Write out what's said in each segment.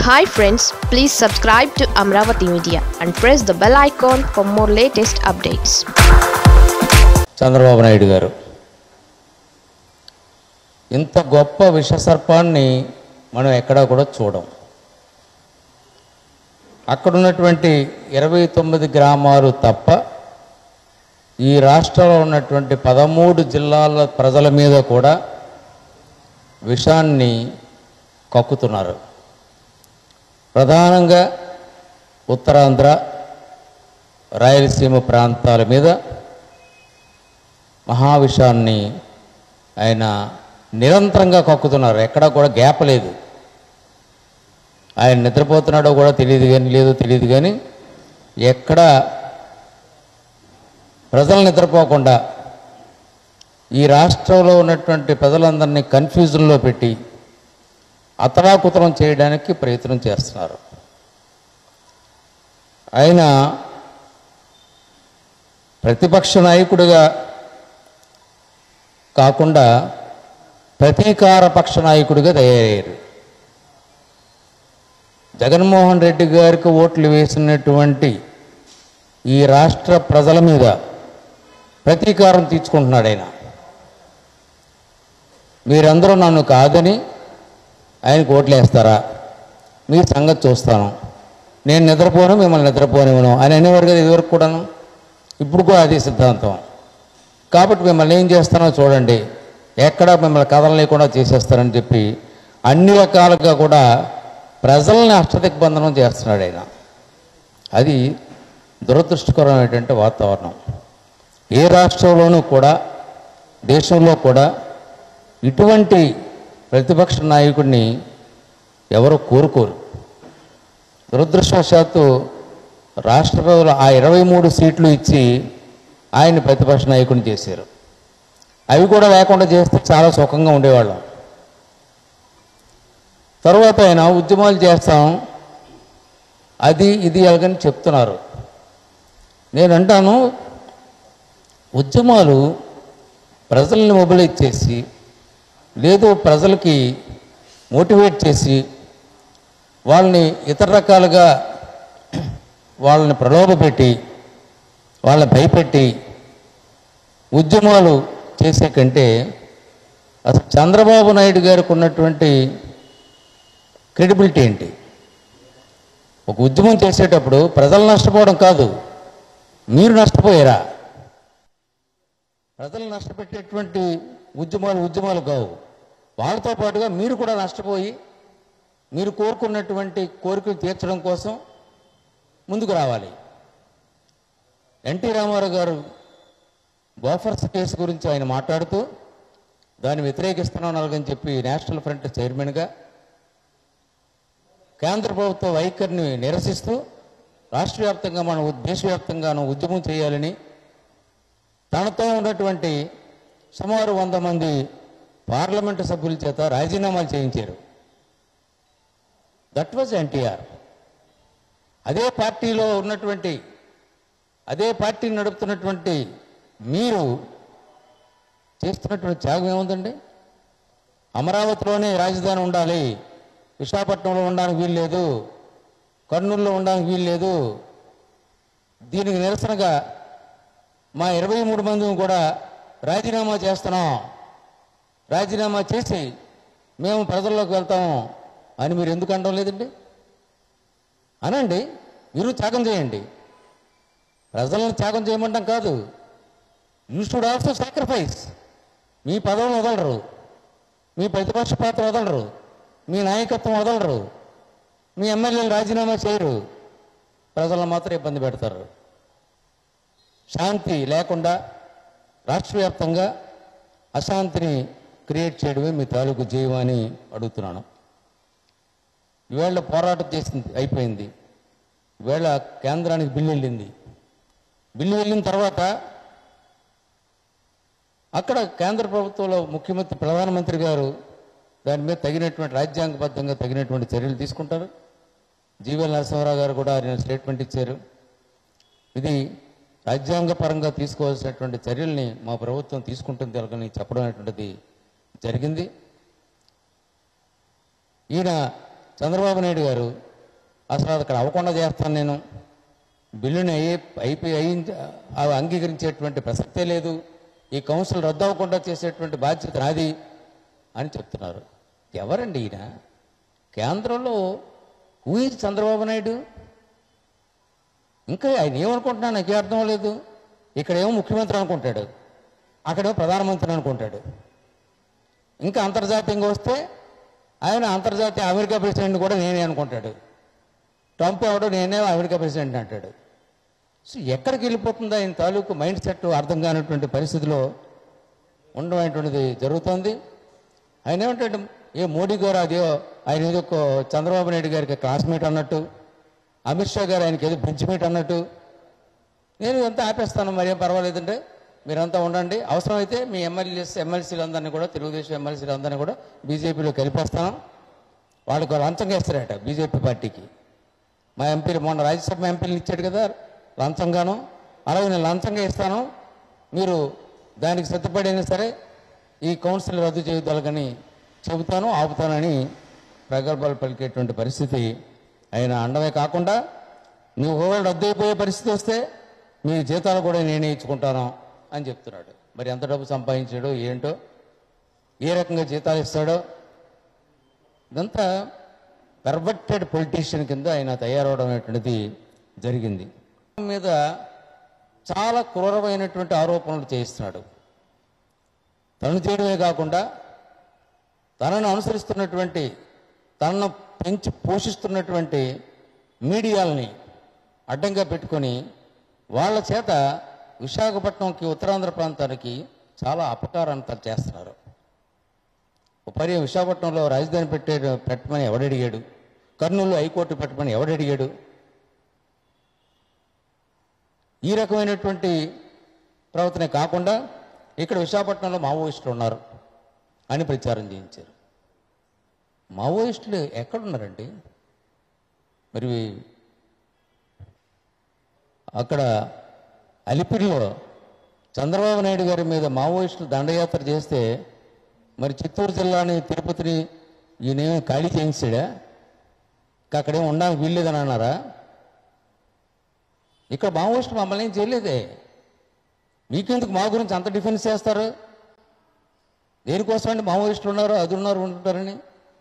hi friends please subscribe to Amaravati media and press the bell icon for more latest updates Chandrababu Naidu garu ఇంత గొప్ప విషసర్పాన్ని మనం ఎక్కడా కూడా చూడం అక్కడ ఉన్నటువంటి ఇరవై తొమ్మిది గ్రామాలు తప్ప ఈ రాష్ట్రంలో ఉన్నటువంటి పదమూడు జిల్లాల ప్రజల మీద కూడా విషాన్ని కక్కుతున్నారు ప్రధానంగా ఉత్తరాంధ్ర రాయలసీమ ప్రాంతాల మీద మహావిషాన్ని ఆయన నిరంతరంగా కక్కుతున్నారు ఎక్కడా కూడా గ్యాప్ లేదు ఆయన నిద్రపోతున్నాడో కూడా తెలియదు కానీ లేదో తెలియదు కానీ ఎక్కడ ప్రజలు నిద్రపోకుండా ఈ రాష్ట్రంలో ఉన్నటువంటి ప్రజలందరినీ కన్ఫ్యూజన్లో పెట్టి అతలాకుతలం చేయడానికి ప్రయత్నం చేస్తున్నారు ఆయన ప్రతిపక్ష నాయకుడిగా కాకుండా ప్రతీకార పక్ష నాయకుడిగా తయారయ్యారు జగన్మోహన్ రెడ్డి గారికి ఓట్లు వేసినటువంటి ఈ రాష్ట్ర ప్రజల మీద ప్రతీకారం తీర్చుకుంటున్నాడు ఆయన మీరందరూ నన్ను కాదని ఆయనకు ఓట్లు వేస్తారా మీ సంగతి చూస్తాను నేను నిద్రపోను మిమ్మల్ని నిద్రపోనివ్వను అని అనేవారు కదా ఇదివరకు కూడాను ఇప్పుడు కూడా అదే సిద్ధాంతం కాబట్టి మిమ్మల్ని ఏం చేస్తానో చూడండి ఎక్కడ మిమ్మల్ని కథలు లేకుండా చేసేస్తారని చెప్పి అన్ని రకాలుగా కూడా ప్రజల్ని అష్టదిగ్బంధనం చేస్తున్నాడు ఆయన అది దురదృష్టకరమైనటువంటి వాతావరణం ఏ రాష్ట్రంలోనూ కూడా దేశంలో కూడా ఇటువంటి ప్రతిపక్ష నాయకుడిని ఎవరు కోరుకోరు దురదృష్టవశాత్తు రాష్ట్ర ప్రజలు ఆ ఇరవై మూడు సీట్లు ఇచ్చి ఆయన ప్రతిపక్ష నాయకుడిని చేశారు అవి కూడా లేకుండా చేస్తే చాలా సుఖంగా ఉండేవాళ్ళం తర్వాత ఆయన ఉద్యమాలు చేస్తాం అది ఇది ఎలాగని చెప్తున్నారు నేను అంటాను ఉద్యమాలు ప్రజల్ని మొబిలైజ్ చేసి లేదు ప్రజలకి మోటివేట్ చేసి వాళ్ళని ఇతర రకాలుగా వాళ్ళని ప్రలోభపెట్టి వాళ్ళని భయపెట్టి ఉద్యమాలు చేసే కంటే అసలు చంద్రబాబు నాయుడు గారికి ఉన్నటువంటి క్రెడిబిలిటీ ఏంటి ఒక ఉద్యమం చేసేటప్పుడు ప్రజలు నష్టపోవడం కాదు మీరు నష్టపోయారా ప్రజలు నష్టపెట్టేటువంటి ఉద్యమాలు ఉద్యమాలు కావు వాళ్ళతో పాటుగా మీరు కూడా నష్టపోయి మీరు కోరుకున్నటువంటి కోరికలు తీర్చడం కోసం ముందుకు రావాలి ఎన్టీ రామారావు గారు బోఫర్స్ కేసు గురించి ఆయన మాట్లాడుతూ దాన్ని వ్యతిరేకిస్తున్నాను అలాగని చెప్పి నేషనల్ ఫ్రంట్ చైర్మన్గా కేంద్ర ప్రభుత్వ వైఖరిని నిరసిస్తూ రాష్ట్ర వ్యాప్తంగా మనం దేశవ్యాప్తంగాను ఉద్యమం చేయాలని తనతో ఉన్నటువంటి సుమారు వంద మంది పార్లమెంటు సభ్యుల చేత రాజీనామాలు చేయించారు దట్ వాజ్ ఎన్టీఆర్ అదే పార్టీలో ఉన్నటువంటి అదే పార్టీని నడుపుతున్నటువంటి మీరు చేస్తున్నటువంటి త్యాగం ఏముందండి అమరావతిలోనే రాజధాని ఉండాలి విశాఖపట్నంలో ఉండడానికి వీల్లేదు కర్నూలులో ఉండడానికి వీల్లేదు దీనికి నిరసనగా మా ఇరవై మూడు మందిని కూడా రాజీనామా చేస్తున్నాం రాజీనామా చేసి మేము ప్రజల్లోకి వెళ్తాము అని మీరు ఎందుకు అనడం లేదండి అనండి మీరు త్యాగం చేయండి ప్రజలను త్యాగం చేయమంటాం కాదు యూ షుడ్ ఆల్సో సాక్రిఫైస్ మీ పదవులను వదలరు మీ ప్రతిపక్ష పాత్ర వదలరు మీ నాయకత్వం వదలరు మీ ఎమ్మెల్యేలు రాజీనామా చేయరు ప్రజలను మాత్రం ఇబ్బంది పెడతారు శాంతి లేకుండా రాష్ట్ర వ్యాప్తంగా అశాంతిని క్రియేట్ చేయడమే మీ తాలూకు జీవం అని అడుగుతున్నాను ఈవేళ పోరాటం చేసింది అయిపోయింది ఈవేళ కేంద్రానికి బిల్లు వెళ్ళింది బిల్లు వెళ్ళిన తర్వాత అక్కడ కేంద్ర ప్రభుత్వంలో ముఖ్యమంత్రి ప్రధానమంత్రి గారు దాని మీద తగినటువంటి రాజ్యాంగబద్ధంగా తగినటువంటి చర్యలు తీసుకుంటారు జీవల్ నరసింహారావు గారు కూడా ఆయన స్టేట్మెంట్ ఇచ్చారు ఇది రాజ్యాంగపరంగా తీసుకోవాల్సినటువంటి చర్యల్ని మా ప్రభుత్వం తీసుకుంటుంది అని చెప్పడం అనేటువంటిది జరిగింది ఈయన చంద్రబాబు నాయుడు గారు అసలు అది అక్కడ అవ్వకుండా చేస్తాను నేను బిల్లుని అయ్యి అయిపోయి అయ్యి అవి అంగీకరించేటువంటి ప్రసక్తే లేదు ఈ కౌన్సిల్ రద్దు అవ్వకుండా చేసేటువంటి బాధ్యత నాది అని చెప్తున్నారు ఎవరండి ఈయన కేంద్రంలో ఊహించి చంద్రబాబు నాయుడు ఇంకా ఆయన ఏమనుకుంటున్నా నాకు అర్థం లేదు ఇక్కడేమో ముఖ్యమంత్రి అనుకుంటాడు అక్కడేమో ప్రధానమంత్రి అనుకుంటాడు ఇంకా అంతర్జాతీయంగా వస్తే ఆయన అంతర్జాతీయ అమెరికా ప్రెసిడెంట్ కూడా నేనే అనుకుంటాడు ట్రంప్ ఎవడో నేనే అమెరికా ప్రెసిడెంట్ అంటాడు సో ఎక్కడికి వెళ్ళిపోతుందో ఆయన తాలూకు మైండ్ సెట్ అర్థం కానటువంటి పరిస్థితిలో ఉండమైనటువంటిది జరుగుతోంది ఆయన ఏమంటాడు ఏ మోడీ గారు అదేదో ఆయన ఏదో ఒక చంద్రబాబు నాయుడు గారికి క్లాస్మేట్ అన్నట్టు అమిత్ షా గారు ఆయనకి ఏదో బెంచ్మేట్ అన్నట్టు నేను ఇదంతా ఆపేస్తాను మరేం పర్వాలేదంటే మీరంతా ఉండండి అవసరమైతే మీ ఎమ్మెల్యేస్ ఎమ్మెల్సీలు అందరినీ కూడా తెలుగుదేశం ఎమ్మెల్సీలు అందరినీ కూడా బీజేపీలో కలిపేస్తాను వాళ్ళకు లంచంగా ఇస్తారట బీజేపీ పార్టీకి మా ఎంపీలు మొన్న రాజ్యసభ ఎంపీలు ఇచ్చాడు కదా లంచంగాను అలాగే నేను లంచంగా ఇస్తాను మీరు దానికి సిద్ధపడైనా సరే ఈ కౌన్సిల్ రద్దు చేయొద్దాలని చెబుతాను ఆపుతానని ప్రగల్భాలు పలికేటువంటి పరిస్థితి ఆయన అండమే కాకుండా నువ్వు ఒకవేళ రద్దు అయిపోయే పరిస్థితి వస్తే మీ జీతాలు కూడా నేనే ఇచ్చుకుంటాను అని చెప్తున్నాడు మరి ఎంత డబ్బు సంపాదించాడో ఏంటో ఏ రకంగా జీతాలు ఇస్తాడో ఇదంతా పెర్వర్టెడ్ పొలిటీషియన్ కింద ఆయన తయారవడం అనేటువంటిది జరిగింది మీద చాలా క్రూరమైనటువంటి ఆరోపణలు చేయిస్తున్నాడు తను చేయడమే కాకుండా తనను అనుసరిస్తున్నటువంటి తనను పెంచి పోషిస్తున్నటువంటి మీడియాలని అడ్డంగా పెట్టుకొని వాళ్ళ చేత విశాఖపట్నంకి ఉత్తరాంధ్ర ప్రాంతానికి చాలా అపకారాన్ని చేస్తున్నారు పర్య విశాఖపట్నంలో రాజధాని పెట్టే పెట్టమని ఎవడడిగాడు కర్నూలు హైకోర్టు పెట్టమని ఎవడడిగాడు ఈ రకమైనటువంటి ప్రవర్తన కాకుండా ఇక్కడ విశాఖపట్నంలో మావోయిస్టులు ఉన్నారు అని ప్రచారం చేయించారు మావోయిస్టులు ఎక్కడున్నారండి మరి అక్కడ అలిపిరిలో చంద్రబాబు నాయుడు గారి మీద మావోయిస్టులు దండయాత్ర చేస్తే మరి చిత్తూరు జిల్లాని తిరుపతిని ఈయనేమో ఖాళీ చేయించాడా ఇంకా అక్కడేం ఉండడానికి వీల్లేదని అన్నారా ఇక్కడ మావోయిస్టులు మమ్మల్ని ఏం చేయలేదే మీకెందుకు మా గురించి అంత డిఫెన్స్ చేస్తారు దేనికోసం అండి మావోయిస్టులు ఉన్నారు అది ఉన్నారు ఉంటారని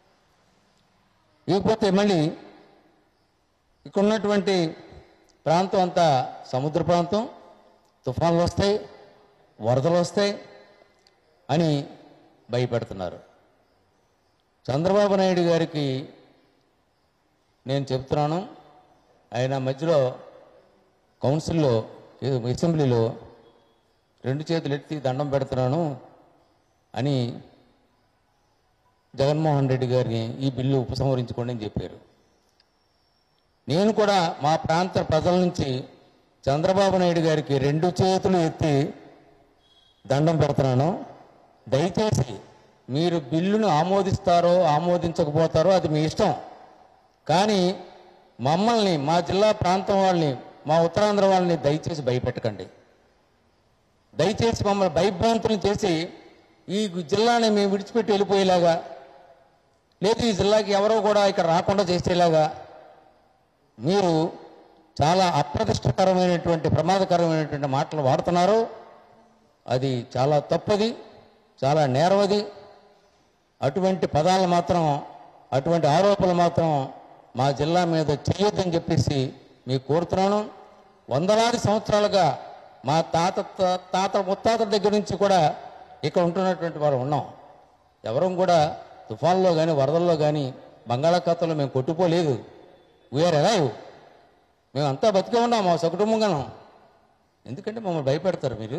ఇకపోతే మళ్ళీ ఇక్కడ ఉన్నటువంటి ప్రాంతం అంతా సముద్ర ప్రాంతం తుఫాన్లు వస్తాయి వరదలు వస్తాయి అని భయపెడుతున్నారు చంద్రబాబు నాయుడు గారికి నేను చెప్తున్నాను ఆయన మధ్యలో కౌన్సిల్లో ఏ- అసెంబ్లీలో రెండు చేతులు ఎత్తి దండం పెడుతున్నాను అని జగన్మోహన్ రెడ్డి గారిని ఈ బిల్లు ఉపసంహరించుకోండి అని చెప్పారు నేను కూడా మా ప్రాంత ప్రజల నుంచి చంద్రబాబు నాయుడు గారికి రెండు చేతులు ఎత్తి దండం పెడుతున్నాను దయచేసి మీరు బిల్లును ఆమోదిస్తారో ఆమోదించకపోతారో అది మీ ఇష్టం కానీ మమ్మల్ని మా జిల్లా ప్రాంతం వాళ్ళని మా ఉత్తరాంధ్ర వాళ్ళని దయచేసి భయపెట్టకండి దయచేసి మమ్మల్ని భయభ్రాంతులు చేసి ఈ జిల్లాని మేము విడిచిపెట్టి వెళ్ళిపోయేలాగా లేదు ఈ జిల్లాకి ఎవరో కూడా ఇక్కడ రాకుండా చేసేలాగా మీరు చాలా అప్రతిష్టకరమైనటువంటి ప్రమాదకరమైనటువంటి మాటలు వాడుతున్నారు అది చాలా తప్పది చాలా నేరవది అటువంటి పదాలు మాత్రం అటువంటి ఆరోపణలు మాత్రం మా జిల్లా మీద చేయొద్దని చెప్పేసి మీకు కోరుతున్నాను వందలాది సంవత్సరాలుగా మా తాత తా- తాత ముత్తాతల దగ్గర నుంచి కూడా ఇక్కడ ఉంటున్నటువంటి వారు ఉన్నాం ఎవరూ కూడా తుఫాన్లో కానీ వరదల్లో కానీ బంగాళాఖాతంలో మేము కొట్టుకోలేదు వీఆర్ ఎలైవ్ మేము అంతా బతికే ఉన్నాం మా సకుటుంబంగాను ఎందుకంటే మమ్మల్ని భయపెడతారు మీరు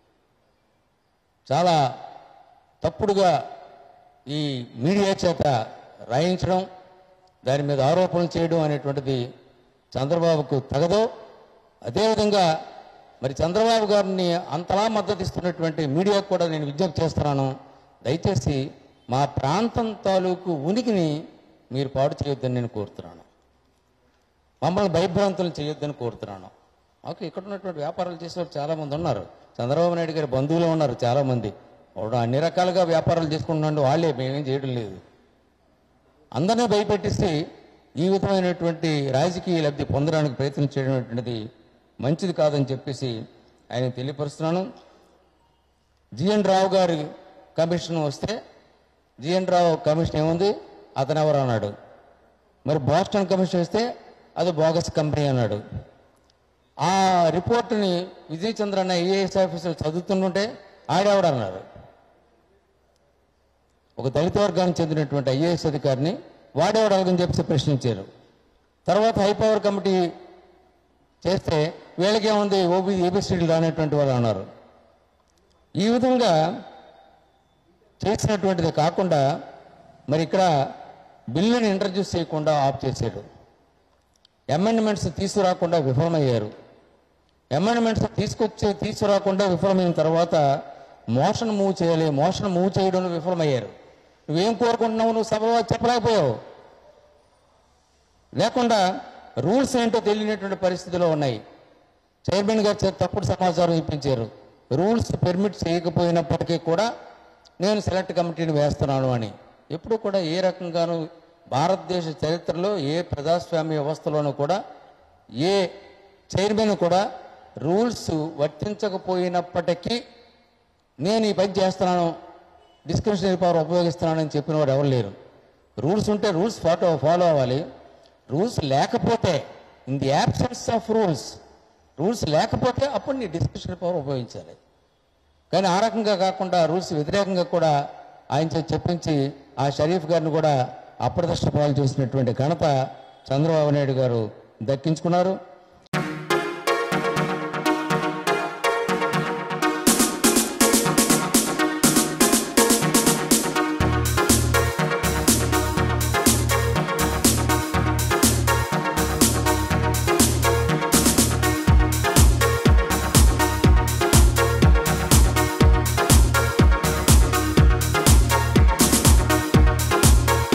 చాలా తప్పుడుగా ఈ మీడియా చేత రాయించడం దాని మీద ఆరోపణలు చేయడం అనేటువంటిది చంద్రబాబుకు తగదు అదేవిధంగా మరి చంద్రబాబు గారిని అంతలా మద్దతు ఇస్తున్నటువంటి మీడియాకు కూడా నేను విజ్ఞప్తి చేస్తున్నాను దయచేసి మా ప్రాంతం తాలూకు ఉనికిని మీరు పాడు చేయొద్దని నేను కోరుతున్నాను మమ్మల్ని భయభ్రాంతులు చేయొద్దని కోరుతున్నాను మాకు ఇక్కడ ఉన్నటువంటి వ్యాపారాలు చేసేవారు చాలా మంది ఉన్నారు చంద్రబాబు నాయుడు గారి బంధువులు ఉన్నారు చాలా మంది వాడు అన్ని రకాలుగా వ్యాపారాలు చేసుకుంటున్నాడు వాళ్ళే మేమేం చేయడం లేదు అందరినీ భయపెట్టిస్తే ఈ విధమైనటువంటి రాజకీయ లబ్ధి పొందడానికి ప్రయత్నం చేయడం అనేటువంటిది మంచిది కాదని చెప్పేసి ఆయన తెలియపరుస్తున్నాను జిఎన్ రావు గారి కమిషన్ వస్తే జిఎన్ రావు కమిషన్ ఏముంది అతను ఎవరు అన్నాడు మరి బాస్టన్ కమిషన్ వస్తే అది బోగస్ కంపెనీ అన్నాడు ఆ రిపోర్టుని విజయ్ చంద్ర అన్న ఐఏఎస్ ఆఫీసర్ చదువుతుంటుంటే ఆడేవాడు అన్నారు ఒక దళిత వర్గానికి చెందినటువంటి ఐఏఎస్ అధికారిని వాడేవాడు అలాగని చెప్పి ప్రశ్నించారు తర్వాత హైపవర్ కమిటీ చేస్తే వీళ్ళకేముంది ఓబీ ఏబిసిడీలు రానటువంటి వాళ్ళు అన్నారు ఈ విధంగా చేసినటువంటిది కాకుండా మరి ఇక్కడ బిల్లుని ఇంట్రడ్యూస్ చేయకుండా ఆఫ్ చేశాడు అమెండ్మెంట్స్ తీసుకురాకుండా విఫలమయ్యారు అమెండ్మెంట్స్ తీసుకొచ్చి తీసుకురాకుండా విఫలమైన తర్వాత మోషన్ మూవ్ చేయాలి మోషన్ మూవ్ చేయడంలో విఫలమయ్యారు నువ్వేం కోరుకుంటున్నావు నువ్వు సభలో చెప్పలేకపోయావు లేకుండా రూల్స్ ఏంటో తెలియనటువంటి పరిస్థితిలో ఉన్నాయి చైర్మన్ గారు చే- తప్పుడు సమాచారం ఇప్పించారు రూల్స్ పెర్మిట్ చేయకపోయినప్పటికీ కూడా నేను సెలెక్ట్ కమిటీని వేస్తున్నాను అని ఎప్పుడు కూడా ఏ రకంగానూ భారతదేశ చరిత్రలో ఏ ప్రజాస్వామ్య వ్యవస్థలోనూ కూడా ఏ చైర్మన్ కూడా రూల్స్ వర్తించకపోయినప్పటికీ నేను ఈ పని చేస్తున్నాను డిస్క్రిప్షనరీ పవర్ ఉపయోగిస్తున్నానని చెప్పిన వాడు ఎవరు లేరు రూల్స్ ఉంటే రూల్స్ ఫాలో ఫాలో అవ్వాలి రూల్స్ లేకపోతే in the absence of rules rules లేకపోతే అప్పుడు నీ డిస్క్రిప్షనరీ పవర్ ఉపయోగించాలి కానీ ఆ రకంగా కాకుండా రూల్స్ వ్యతిరేకంగా కూడా ఆయన చేత చెప్పించి ఆ షరీఫ్ గారిని కూడా అప్రదర్శన పాలు చేసినటువంటి ఘనత చంద్రబాబు నాయుడు గారు దక్కించుకున్నారు